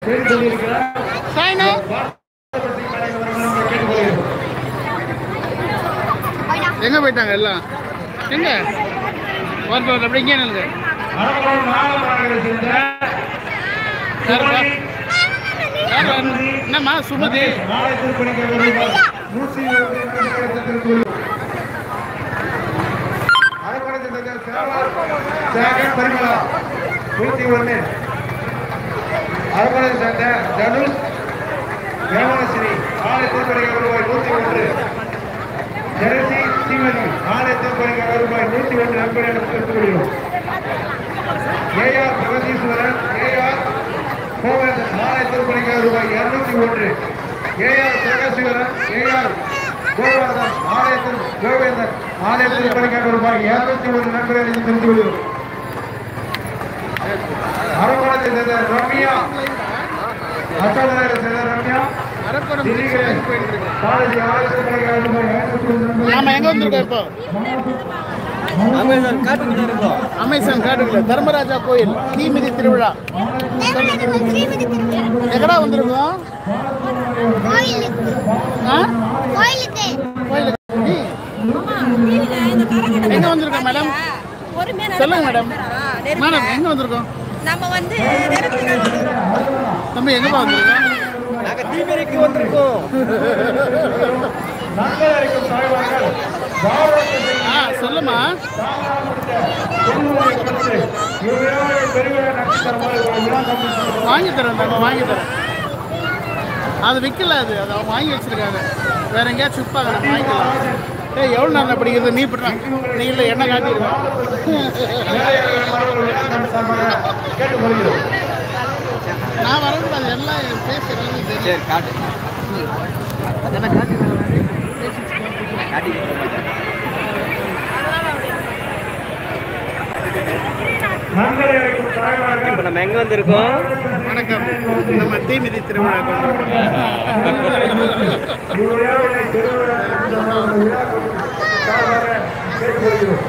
செய்து கொண்டிருக்கிறார் சாய்னா எங்க போயிட்டாங்க எல்லாம் எங்க வரட்டு வரட்டு அப்படி இங்கே நில்லுங்க அரவணை மாநகராட்சியை சேர்ந்த யார் வா? யார் வரணும்? என்னம்மா சுமதி நாளை திருப்பணிக்கு வருவார் நூற்றி இருபத்தி ரெண்டு திருப்பூர் அரவணை சேகர் பரிமளா நூற்றி ஒன்று அரவணை சேர்ந்த தனுஷ் யவனஸ்ரீ நாளை திருப்பணிக்கு வருவாய் நூற்றி ஒன்று ஜெரசி ஸ்ரீமதி நாளை திருப்பணிக்கு வருவாய் நூற்றி ஒன்று நண்பர்கள் திருப்பூரிலும் ஏஆர் பிரகதீஸ்வரன் ஏஆர் கோவேந்தன் நாளை திருப்பணிக்கு ரூபாய் இருநூத்தி ஒன்று ஏஆர் பிரகதீஸ்வரன் ஏஆர் கோவேந்தன் ஆலயத்தில் கோவேந்தன் ஆலயத்தில் திருப்பணிக்காக ரூபாய் இருநூத்தி ஒன்று நண்பர்கள் தெரிந்து கொள்கிறோம் அரவணத்தை சேர்ந்த ரம்யா அசோதனை சேர்ந்த ரம்யா அரக்கோணம் திரிகிறேன் போயிட்டு இருக்கு காலேஜ் ஆலயத்தில் திருப்பணிக்காக ரூபாய் இருநூத்தி ஒன்று நண்பர்கள் நாம எங்க வந்திருக்கோம் இப்போ அமேசான் காட்டுக்குள்ள இருக்கோம் அமேசான் காட்டுக்குள்ள தர்மராஜா கோயில் தீமிதி திருவிழா எங்கடா வந்திருக்கோம் ஆ? கோயிலுக்கு நீ? எங்க வந்திருக்கோம் மேடம் சொல்லுங்க மேடம் மேடம் எங்க வந்திருக்கோம் நம்ம வந்து நிறத்தினால் தம்பி எங்கப்பா வந்திருக்கோம் நாங்க தீமிதிக்கு வந்திருக்கோம் நண்பர்கள் அளிக்கும் தலைவர்கள் பாரத ஆ சொல்லுமா வாங்கி தரேன் தம்பி வாங்கி தரேன் அது விற்கல அது அது அவங்க வாங்கி வச்சிருக்காங்க வேற எங்கேயாச்சும் விற்பாங்க நம்ம வாங்கிக்கலாம் ஏய் எவ்வளோ நேரம் படிக்கிறது நீ இப்படி நீ இல்லை என்ன காட்டியிருக்கோம் கேட்டுக்கொள்கிறோம் நான் வரக்கூடாது எல்லாம் என் பேச எல்லாமே தெரியும் சரி காட்டு என்ன காட்டிடுறேன் காட்டிக்கிட்டு இருக்கோம். நண்பரை அழைக்கும் தலைவர்கள் இப்ப நம்ம எங்க வந்திருக்கோம் வணக்கம் நம்ம தீமிதி திருவிழா இவ்விழாவினை திருவிழா விழா சார்பாக கேட்டுக்கொள்கிறோம்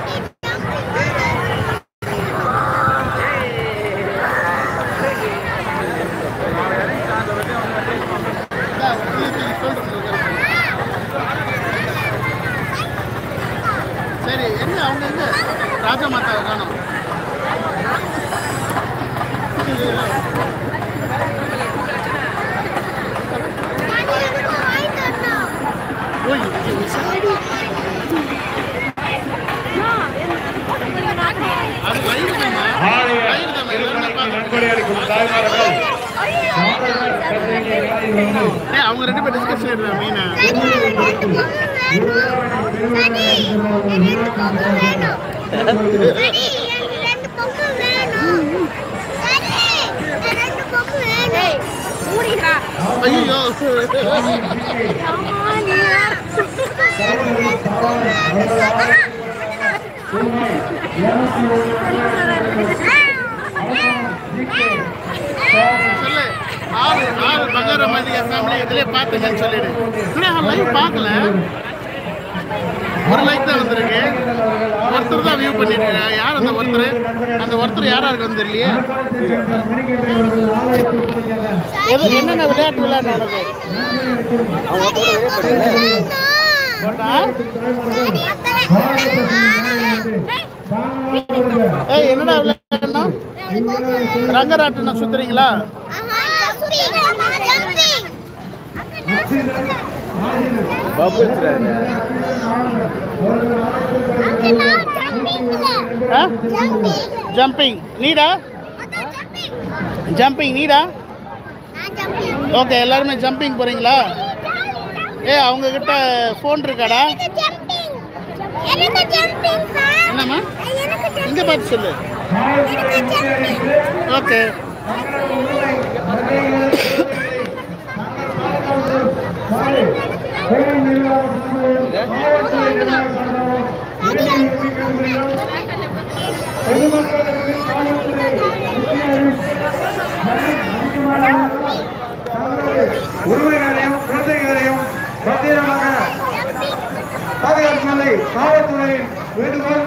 சரி என்ன அவங்க எங்க ராஜா மாதாவை காணும் ஓய் அது வயிறு தானே? ஆலய வயிறு தானே? எல்லாருமே திருப்பணிக்கு பார்க்கணும். நன்கொடை அளிக்கும் தாய்மார்கள் மாணவர்கள் பத்திரிகை வேலையில் வந்து ஏய், அவங்க ரெண்டு பேரும் டிஸ்கஷன் எடுறாங்க மீனா ஐயோ சொல்லு ஆறு ஆறு பகார மதிய ஃபேமிலி இதுலயே பார்த்துங்கன்னு சொல்லிடு ஆனால் லைவ் பார்க்கல ஒரு லைக் தான் வந்திருக்கு ஒருத்தர் தான் வியூ பண்ணிட்டு இருக்காங்க. யார் அந்த ஒருத்தர் அந்த ஒருத்தர் யாரா இருக்குன்னு தெரியலையே எது என்னென்ன விளையாட்டு விளையாடுறது ஏய் என்னடா விளையாடணும் ரங்கராட்டனம் சுத்துறீங்களா பபுள்ஸ் ஜம்பிங் நீடா ஜம்பிங் நீடா ஓகே எல்லாருமே ஜம்பிங் போறீங்களா ஏ அவங்க கிட்ட ஃபோன் இருக்காடா என்னம்மா இங்க பார்த்து சொல்லு ஓகே உரிமைகளையும் குழந்தைகளையும் பத்திரமாக பாதுகாக்கும் காவல்துறையின் வேண்டுகோள்